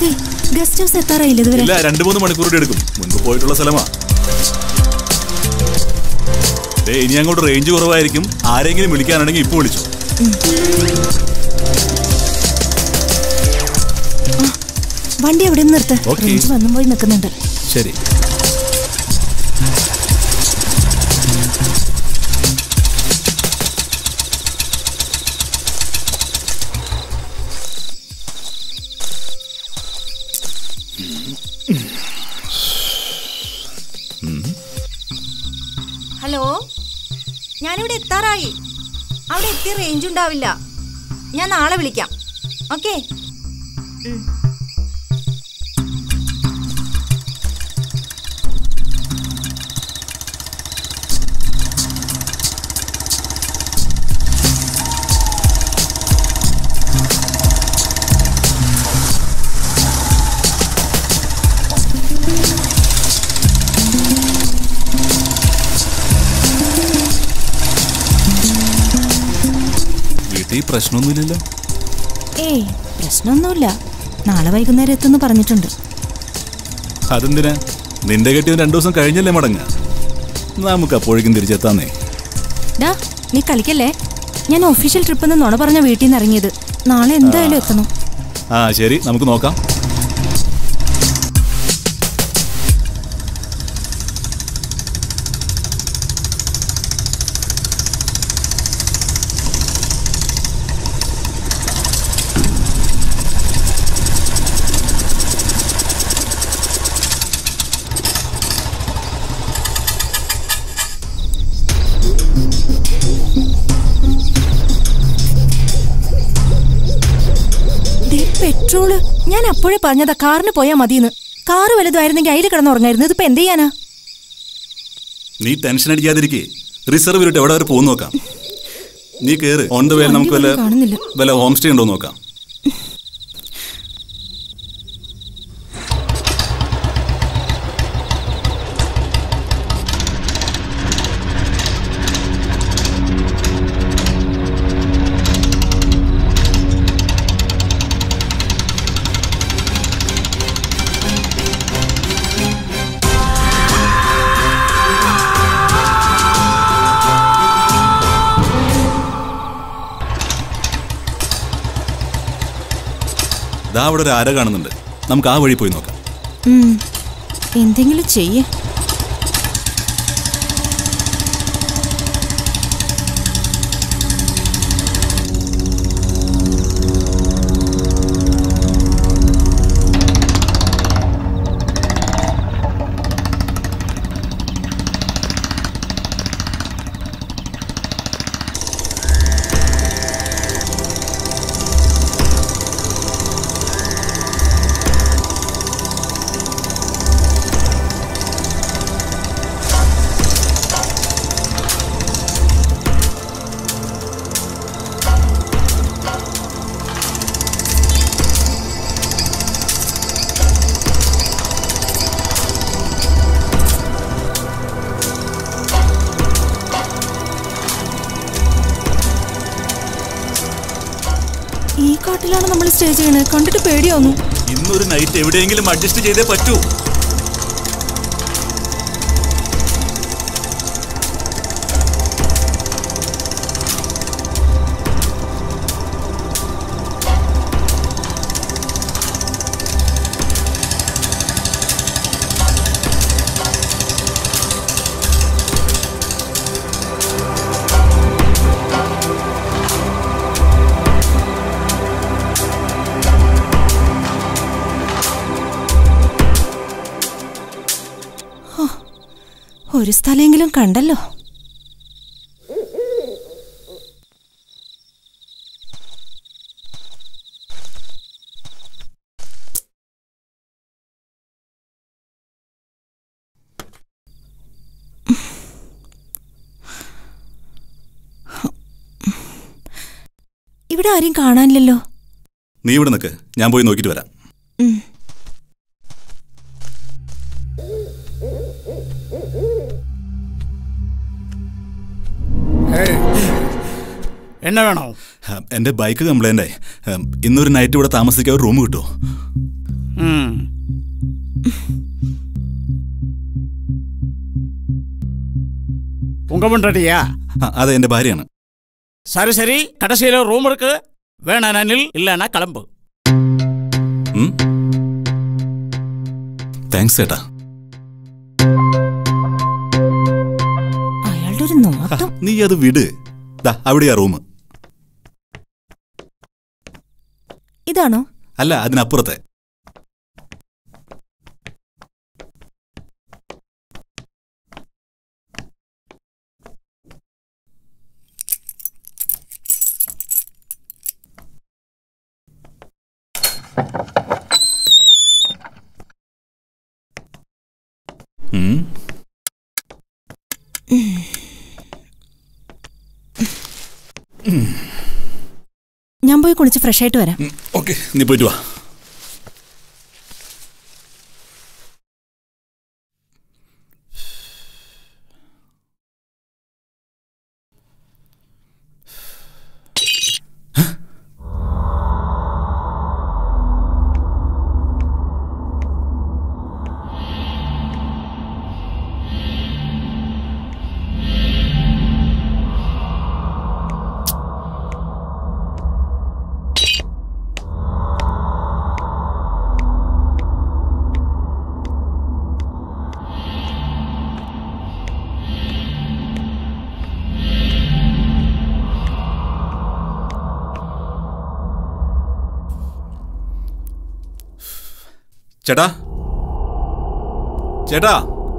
അതെ guest house എത്താറായില്ല ഇതുവരെ ഇല്ല രണ്ടു മൂന്ന് മണിക്കൂർ കൂടി എടുക്കും മുൻപ് പോയിട്ടുള്ള സ്ഥലമാ ദേ, ഇനി അങ്ങോട്ട് റേഞ്ച് കുറവായിരിക്കും ആരെങ്കിലും വിളിക്കാനാണെങ്കിൽ ഇപ്പൊ വിളിച്ചു വണ്ടി എവിടെ നിന്ന് നിർത്ത് ഓക്കേ. റേഞ്ച് വന്നും പോയി നിൽക്കുന്നുണ്ട് ശരി ഹലോ ഞാനിവിടെ എത്താറായി അവിടെ എത്തി റേഞ്ച് ഉണ്ടാവില്ല ഞാൻ നാളെ വിളിക്കാം ഓക്കെ വീട്ടിൽ പ്രശ്നമൊന്നുമില്ലല്ലോ ഏയ് പ്രശ്നമൊന്നുമില്ല നാളെ വൈകുന്നേരം എത്തുമെന്ന് പറഞ്ഞിട്ടുണ്ട് അതെന്തിനാ നിന്റെ കെട്ടിയവൻ രണ്ടു ദിവസം കഴിഞ്ഞല്ലേ മടങ്ങ നമുക്ക് അപ്പോഴേക്കും തിരിച്ചെത്താന്നേ ഡാ നീ കളിക്കല്ലേ ഞാൻ ഒഫീഷ്യൽ ട്രിപ്പ് എന്ന് നുണ പറഞ്ഞ വീട്ടിൽ നിന്ന് ഇറങ്ങിയത് നാളെ എന്തായാലും എത്തണം ആ ശരി നമുക്ക് നോക്കാം ദേ, പെട്രോള് ഞാൻ അപ്പോഴേ പറഞ്ഞതാ കാറിന് പോയാ മതിയെന്ന് കാറ് വലുതായിരുന്നെങ്കിൽ അതിൽ കിടന്നുറങ്ങായിരുന്നു ഇതിപ്പോ എന്ത് ചെയ്യാനാ നീ ടെൻഷൻ അടിക്കാതിരിക്കേ റിസർവ് ഇട്ട് എവിടെ വരെ പോകുന്നു നോക്കാം നീ കേറ് ഓൺ ദ വേ വണ്ടി നമുക്ക് വല്ല പോലും കാണുന്നില്ല. വല്ല ഹോം സ്റ്റേ ഉണ്ടോ എന്ന് നോക്കാം ദാ അവിടെ ഒരു ആര കാണുന്നുണ്ട് നമുക്ക് ആ വഴി പോയി നോക്കാം ഉം. എന്തെങ്കിലും ചെയ്യേ ഈ കാട്ടിലാണ് നമ്മൾ സ്റ്റേ ചെയ്യണത് കണ്ടിട്ട് പേടിയാവുന്നു ഇന്നൊരു നൈറ്റ് എവിടെയെങ്കിലും അഡ്ജസ്റ്റ് ചെയ്തേ പറ്റൂ ഒരു സ്ഥലമെങ്കിലും കണ്ടല്ലോ ഇവിടെ ആരും കാണാനില്ലല്ലോ നീ ഇവിടെ നിൽക്ക് ഞാൻ പോയി നോക്കിയിട്ട് വരാം ഉം. എന്നെ വേണോ ഹ, എന്റെ ബൈക്ക് കംപ്ലൈന്റ് ആയി ഹം, ഇന്നൊരു നൈറ്റ് ഇവിടെ താമസിക്കാൻ ഒരു റൂം കിട്ടുമോ ம். உங்க பொண்டாட்டியா ആ, അതെ എൻ്റെ ഭാര്യയാണ് சரி சரி கடைசியில ரூம் இருக்கு வேணா நில் இல்லைன்னா கிளம்பு ഉം? താങ്ക്സ് ചേട്ടാ അയാളുടെ ഒരു നോട്ടം നീ അത് വിട് ദാ അവിടെയാ റൂം ഇതാണോ അല്ല അതിനപ്പുറത്തെ ഉം ഞാൻ പോയി കുളിച്ച് ഫ്രഷ് ആയിട്ട് വരാം ഓക്കെ നീ പോയിട്ട് വാ ചേട്ടാ ചേട്ടാ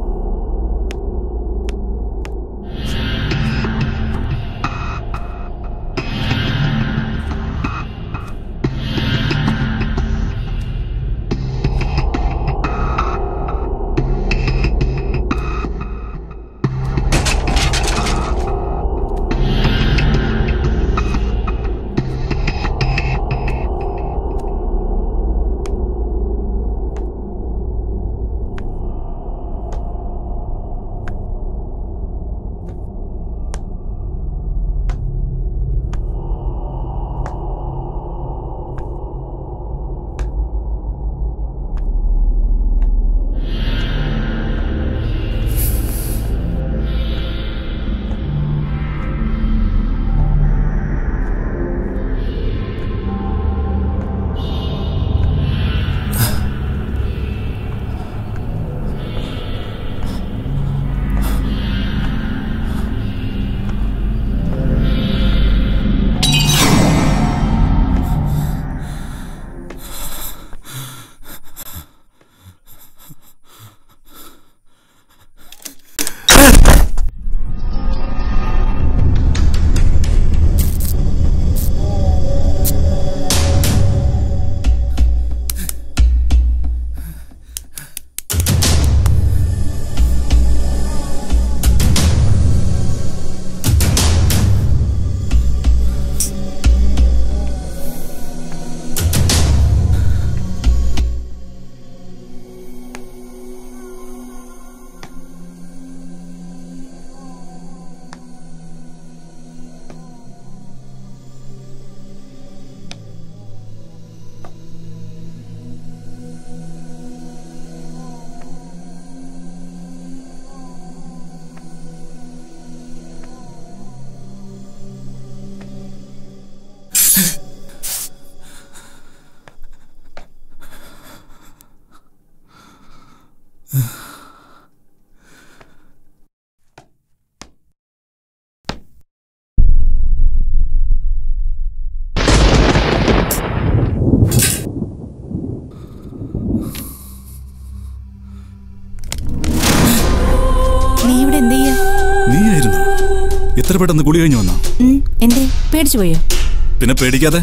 നീ ഇവിടെ എന്ത് ചെയ്യാ നീയായിരുന്നു ഇത്ര പെട്ടെന്ന് കുളി കഴിഞ്ഞു വന്നോ ഉം, എന്തേ പേടിച്ചു പോയോ പിന്നെ പേടിക്കാതെ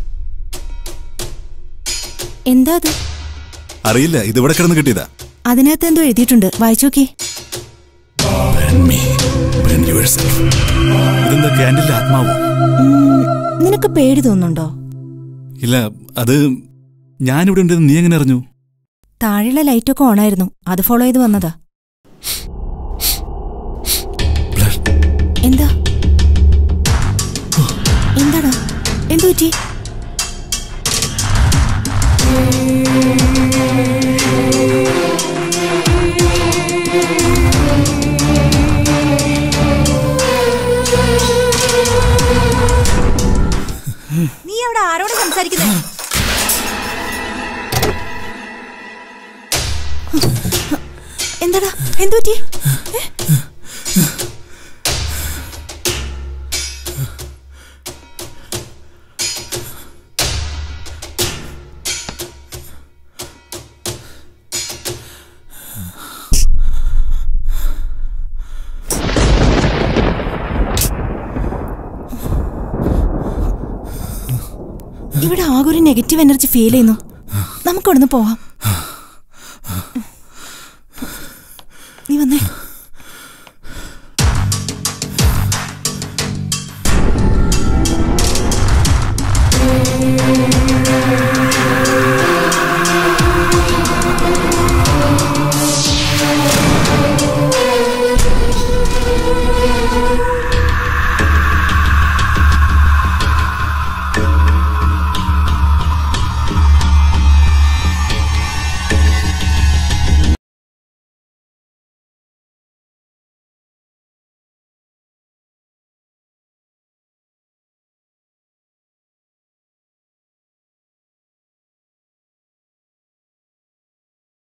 എന്താ അത് അറിയില്ല ഇതിവിടെ കിടന്ന് കിട്ടിയതാ അതിനകത്ത് എന്തോ എഴുതിയിട്ടുണ്ട് വായിച്ചു നോക്കി Me, burn yourself. ഇതെന്താ ക്യാൻഡിലെ ആത്മാവോ നിനക്ക് പേടി തോന്നുന്നുണ്ടോ ഇല്ല അത് ഞാനിവിടെ ഉണ്ടെന്ന് നീ എങ്ങനെ അറിഞ്ഞു താഴെയുള്ള ലൈറ്റൊക്കെ ഓണായിരുന്നു അത് ഫോളോ ചെയ്ത് വന്നതാ Blood. എന്താ എന്താടാ എന്തു പറ്റി സംസാരിക്കുന്നത് എന്താടാ എന്തു പറ്റി ഏ? ഇവിടെ ആകെ ഒരു നെഗറ്റീവ് എനർജി ഫീൽ ചെയ്യുന്നു നമുക്ക് ഇവിടുന്ന് പോവാം